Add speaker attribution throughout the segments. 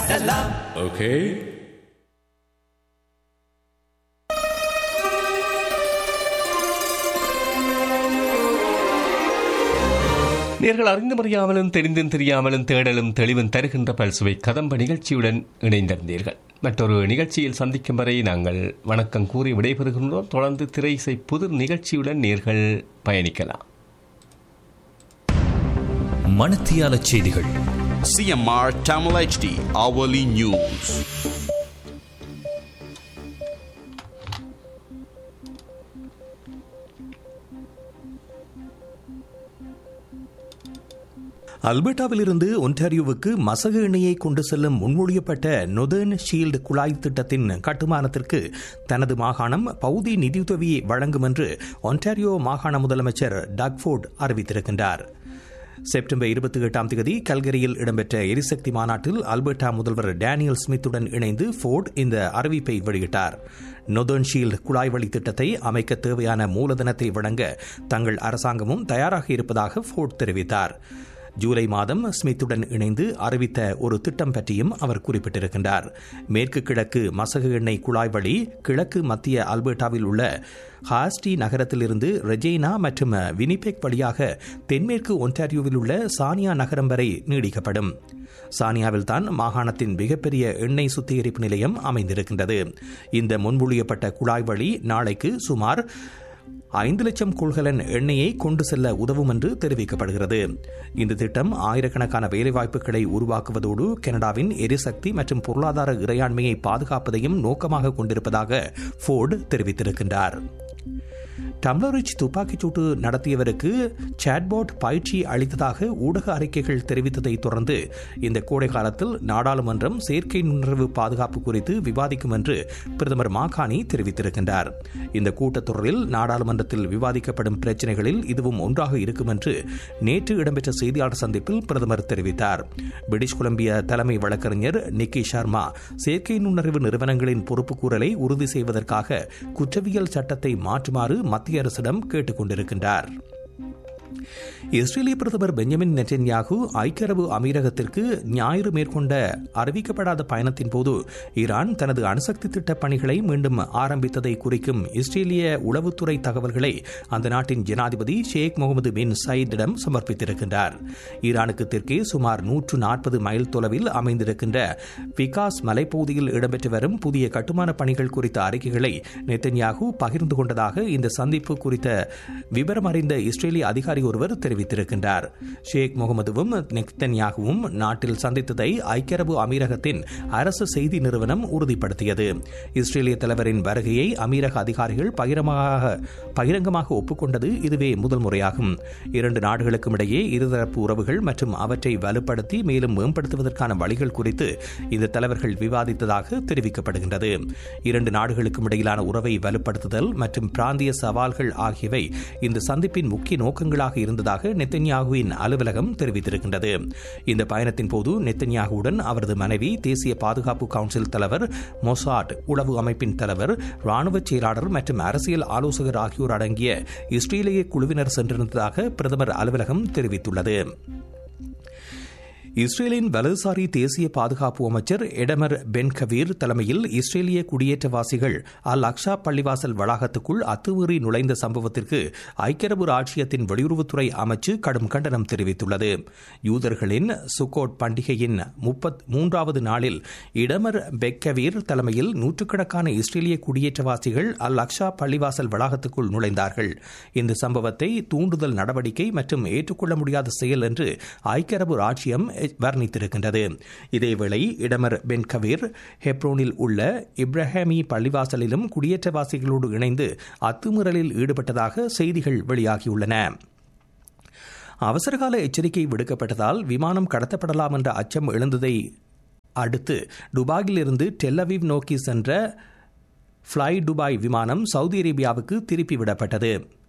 Speaker 1: காட்டலாம்
Speaker 2: ஓகே நேர்கள் அறிந்து அறியாமலும் தெரிந்தும் தெரியாமலும் தேடலும் தெளிவும் தருகின்ற பல்சுவை கதம்ப நிகழ்ச்சியுடன் இணைந்திருந்தீர்கள் மற்றொரு நிகழ்ச்சியில் சந்திக்கும் வரை நாங்கள் வணக்கம் கூறி விடைபெறுகின்றோம் தொடர்ந்து திரை இசை புதிர் நிகழ்ச்சியுடன் நேர்கள் பயணிக்கலாம்
Speaker 3: மணத்தியால செய்திகள்
Speaker 4: CMR Tamil HD Hourly News.
Speaker 5: அல்பர்டாவிலிருந்து ஒன்டாரியோவுக்கு மசகு எண்ணெயை கொண்டு செல்லும் முன்மொழியப்பட்ட நொதர்ன் ஷீல்டு குழாய் திட்டத்தின் கட்டுமானத்திற்கு தனது மாகாணம் பகுதி நிதியுதவியை வழங்கும் என்று ஒன்டாரியோ மாகாண முதலமைச்சர் டக்ஃபோர்ட் அறிவித்திருக்கின்றார் செப்டம்பர் இருபத்தி எட்டாம் தேதி கல்கரியில் இடம்பெற்ற எரிசக்தி மாநாட்டில் அல்பர்டா முதல்வர் டேனியல் ஸ்மித்துடன் இணைந்து ஃபோர்ட் இந்த அறிவிப்பை வெளியிட்டார் நொதர்ன் ஷீல்டு குழாய் வழி திட்டத்தை அமைக்க தேவையான மூலதனத்தை வழங்க தங்கள் அரசாங்கமும் தயாராக இருப்பதாக ஃபோர்ட் தெரிவித்தார் ஜூலை மாதம் ஸ்மித்துடன் இணைந்து அறிவித்த ஒரு திட்டம் பற்றியும் அவர் குறிப்பிட்டிருக்கின்றார் மேற்கு கிழக்கு மசகு எண்ணெய் குழாய் வழி கிழக்கு மத்திய அல்பர்டாவில் உள்ள ஹாஸ்டி நகரத்திலிருந்து ரெஜெய்னா மற்றும் வினிபெக் வழியாக தென்மேற்கு ஒன்டாரியோவில் உள்ள சானியா நகரம் வரை நீடிக்கப்படும் சானியாவில் தான் மாகாணத்தின் மிகப்பெரிய எண்ணெய் சுத்திகரிப்பு நிலையம் அமைந்திருக்கின்றது இந்த முன்மொழியப்பட்ட குழாய் வழி நாளைக்கு சுமார் ஐந்து லட்சம் கொள்கலன் எண்ணெயை கொண்டு செல்ல உதவும் என்று தெரிவிக்கப்படுகிறது இந்த திட்டம் ஆயிரக்கணக்கான வேலைவாய்ப்புகளை உருவாக்குவதோடு கனடாவின் எரிசக்தி மற்றும் பொருளாதார இறையாண்மையை பாதுகாப்பதையும் நோக்கமாக கொண்டிருப்பதாக ஃபோர்டு தெரிவித்திருக்கின்றார் டம்ளரிச் துப்பாக்கிச் சூட்டு நடத்தியவருக்கு சாட்பாட் பயிற்சி அளித்ததாக ஊடக அறிக்கைகள் தெரிவித்ததை தொடர்ந்து இந்த கோடை காலத்தில் நாடாளுமன்றம் செயற்கை நுண்ணறிவு பாதுகாப்பு குறித்து விவாதிக்கும் என்று பிரதமர் மாகாணி தெரிவித்திருக்கின்றார் இந்த கூட்டத்தொடரில் நாடாளுமன்றத்தில் விவாதிக்கப்படும் பிரச்சினைகளில் இதுவும் ஒன்றாக இருக்கும் என்று நேற்று இடம்பெற்ற செய்தியாளர் சந்திப்பில் பிரதமர் தெரிவித்தார் பிரிட்டிஷ் கொலம்பிய தலைமை வழக்கறிஞர் நிக்கி சர்மா செயற்கை நுண்ணறிவு நிறுவனங்களின் பொறுப்புக்கூறலை உறுதி செய்வதற்காக குற்றவியல் சட்டத்தை மாற்றுமாறு மத்திய அரசிடம் கேட்டுக் கொண்டிருக்கின்றார் இஸ்ரேலிய பிரதமர் பெஞ்சமின் நெட்டன்யாகு ஐக்கிய அரபு அமீரகத்திற்கு ஞாயிறு மேற்கொண்ட அறிவிக்கப்படாத பயணத்தின் போது ஈரான் தனது அணுசக்தி திட்ட பணிகளை மீண்டும் ஆரம்பித்ததை குறிக்கும் இஸ்ரேலிய உளவுத்துறை தகவல்களை அந்த நாட்டின் ஜனாதிபதி ஷேக் முகமது பின் சயீதிடம் சமர்ப்பித்திருக்கின்றார் ஈரானுக்கு தெற்கே சுமார் நூற்று நாற்பது மைல் தொலைவில் அமைந்திருக்கின்ற விகாஸ் மலைப்பகுதியில் இடம்பெற்று வரும் புதிய கட்டுமான பணிகள் குறித்த அறிக்கைகளை நெத்தன்யாகு பகிர்ந்து கொண்டதாக இந்த சந்திப்பு குறித்த விவரம் அறிந்த இஸ்ரேலிய அதிகாரி ஒருவர் தெரிவித்திருக்கின்றார் ஷேக் முகமதுவும் நெத்தன்யாகுவும் நாட்டில் சந்தித்ததை ஐக்கிய அரபு அமீரகத்தின் அரசு செய்தி நிறுவனம் உறுதிப்படுத்தியது இஸ்ரேலிய தலைவரின் வருகையை அமீரக அதிகாரிகள் பகிரமாக பகிரங்கமாக ஒப்புக்கொண்டது இதுவே முதல் முறையாகும் இரண்டு நாடுகளுக்கும் இடையே இருதரப்பு உறவுகள் மற்றும் அவற்றை வலுப்படுத்தி மேலும் மேம்படுத்துவதற்கான வழிகள் குறித்து இந்த தலைவர்கள் விவாதித்ததாக தெரிவிக்கப்படுகின்றது இரண்டு நாடுகளுக்கும் இடையிலான உறவை வலுப்படுத்துதல் மற்றும் பிராந்திய சவால்கள் ஆகியவை இந்த சந்திப்பின் முக்கிய நோக்கங்களாக இருந்ததாக நெத்தன்யாகுவின் அலுவலகம் தெரிவித்திருக்கின்றது இந்த பயணத்தின் போது நெத்தன்யாகுவுடன் அவரது மனைவி தேசிய பாதுகாப்பு கவுன்சில் தலைவர் மொசாட் உளவு அமைப்பின் தலைவர் ராணுவ செயலாளர் மற்றும் அரசியல் ஆலோசகர் ஆகியோர் அடங்கிய இஸ்ரேலிய குழுவினர் சென்றிருந்ததாக பிரதமர் அலுவலகம் தெரிவித்துள்ளது இஸ்ரேலின் வலதுசாரி தேசிய பாதுகாப்பு அமைச்சர் எடமர் பென் கவீர் தலைமையில் இஸ்ரேலிய குடியேற்றவாசிகள் அல் அக்ஷா பள்ளிவாசல் வளாகத்துக்குள் அத்துமீறி நுழைந்த சம்பவத்திற்கு ஐக்கிய அரபு ராஜ்யத்தின் வெளியுறவுத்துறை அமைச்சு கடும் கண்டனம் தெரிவித்துள்ளது யூதர்களின் சுக்கோட் பண்டிகையின் முப்பத் மூன்றாவது நாளில் இடமர் பெக்கவீர் தலைமையில் நூற்றுக்கணக்கான இஸ்ரேலிய குடியேற்றவாசிகள் அல் அக்ஷா பள்ளிவாசல் வளாகத்துக்குள் நுழைந்தார்கள் இந்த சம்பவத்தை தூண்டுதல் நடவடிக்கை மற்றும் ஏற்றுக்கொள்ள முடியாத செயல் என்று ஐக்கிய அரபு ராஜ்யம் வர்ணித்திருக்கின்றது இதேவேளை இடமர் பென் கபீர் ஹெப்ரோனில் உள்ள இப்ராஹிமி பள்ளிவாசலிலும் குடியேற்றவாசிகளோடு இணைந்து அத்துமீறலில் ஈடுபட்டதாக செய்திகள் வெளியாகியுள்ளன அவசரகால எச்சரிக்கை விடுக்கப்பட்டதால் விமானம் கடத்தப்படலாம் என்ற அச்சம் எழுந்ததை அடுத்து துபாயிலிருந்து டெல்லவிவ் நோக்கி சென்ற ஃப்ளை துபாய் விமானம் சவுதி அரேபியாவுக்கு திருப்பி விடப்பட்டது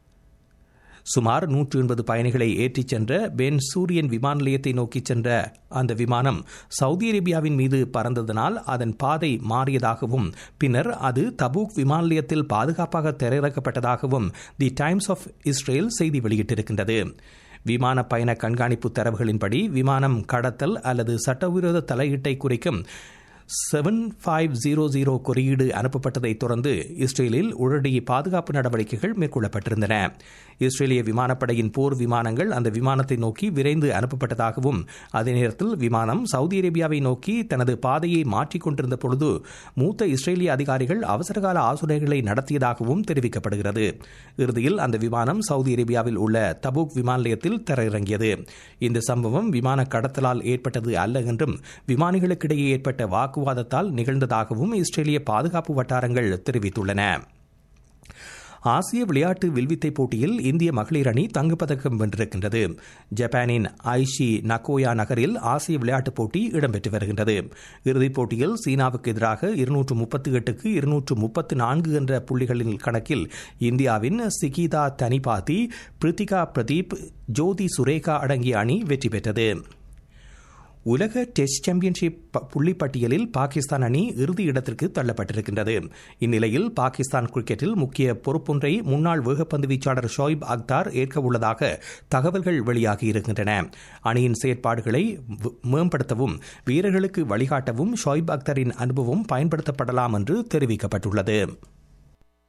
Speaker 5: சுமார் நூற்று எண்பது பயணிகளை ஏற்றிச் சென்ற பென் சூரியன் விமான நிலையத்தை நோக்கிச் சென்ற அந்த விமானம் சவுதி அரேபியாவின் மீது பறந்ததனால் அதன் பாதை மாறியதாகவும் பின்னர் அது தபூக் விமான நிலையத்தில் பாதுகாப்பாக திரையிறக்கப்பட்டதாகவும் தி டைம்ஸ் ஆஃப் இஸ்ரேல் செய்தி வெளியிட்டிருக்கின்றது விமான பயண கண்காணிப்பு தரவுகளின்படி விமானம் கடத்தல் அல்லது சட்டவிரோத தலையீட்டை குறிக்கும் செவன் ஃபைவ் ஜீரோ ஜீரோ குறியீடு அனுப்பப்பட்டதை தொடர்ந்து இஸ்ரேலில் உடனடி பாதுகாப்பு நடவடிக்கைகள் மேற்கொள்ளப்பட்டிருந்தன இஸ்ரேலிய விமானப்படையின் போர் விமானங்கள் அந்த விமானத்தை நோக்கி விரைந்து அனுப்பப்பட்டதாகவும் அதே நேரத்தில் விமானம் சவுதி அரேபியாவை நோக்கி தனது பாதையை மாற்றிக் கொண்டிருந்த பொழுது மூத்த இஸ்ரேலிய அதிகாரிகள் அவசரகால ஆலோசனைகளை நடத்தியதாகவும் தெரிவிக்கப்படுகிறது இறுதியில் அந்த விமானம் சவுதி அரேபியாவில் உள்ள தபூக் விமான நிலையத்தில் தரையிறங்கியது இந்த சம்பவம் விமான கடத்தலால் ஏற்பட்டது அல்ல என்றும் விமானிகளுக்கிடையே ஏற்பட்ட வாக்குவாதத்தால் நிகழ்ந்ததாகவும் இஸ்ரேலிய பாதுகாப்பு வட்டாரங்கள் தெரிவித்துள்ளன ஆசிய விளையாட்டு வில்வித்தை போட்டியில் இந்திய மகளிர் அணி தங்கப்பதக்கம் வென்றிருக்கின்றது ஜப்பானின் ஐஷி நக்கோயா நகரில் ஆசிய விளையாட்டுப் போட்டி இடம்பெற்று வருகின்றது இறுதிப் போட்டியில் சீனாவுக்கு எதிராக இருநூற்று முப்பத்தி எட்டுக்கு இருநூற்று முப்பத்து நான்கு என்ற புள்ளிகளின் கணக்கில் இந்தியாவின் சிகிதா தனிபாதி பிரித்திகா பிரதீப் ஜோதி சுரேகா அடங்கிய அணி வெற்றி பெற்றது உலக டெஸ்ட் சாம்பியன்ஷிப் புள்ளிப்பட்டியலில் பாகிஸ்தான் அணி இறுதி இடத்திற்கு தள்ளப்பட்டிருக்கின்றது இந்நிலையில் பாகிஸ்தான் கிரிக்கெட்டில் முக்கிய பொறுப்பொன்றை முன்னாள் வேகப்பந்து வீச்சாளர் ஷோயிப் அக்தார் ஏற்க உள்ளதாக தகவல்கள் வெளியாகி இருக்கின்றன அணியின் செயற்பாடுகளை மேம்படுத்தவும் வீரர்களுக்கு வழிகாட்டவும் ஷோயிப் அக்தரின் அனுபவம் பயன்படுத்தப்படலாம் என்று தெரிவிக்கப்பட்டுள்ளது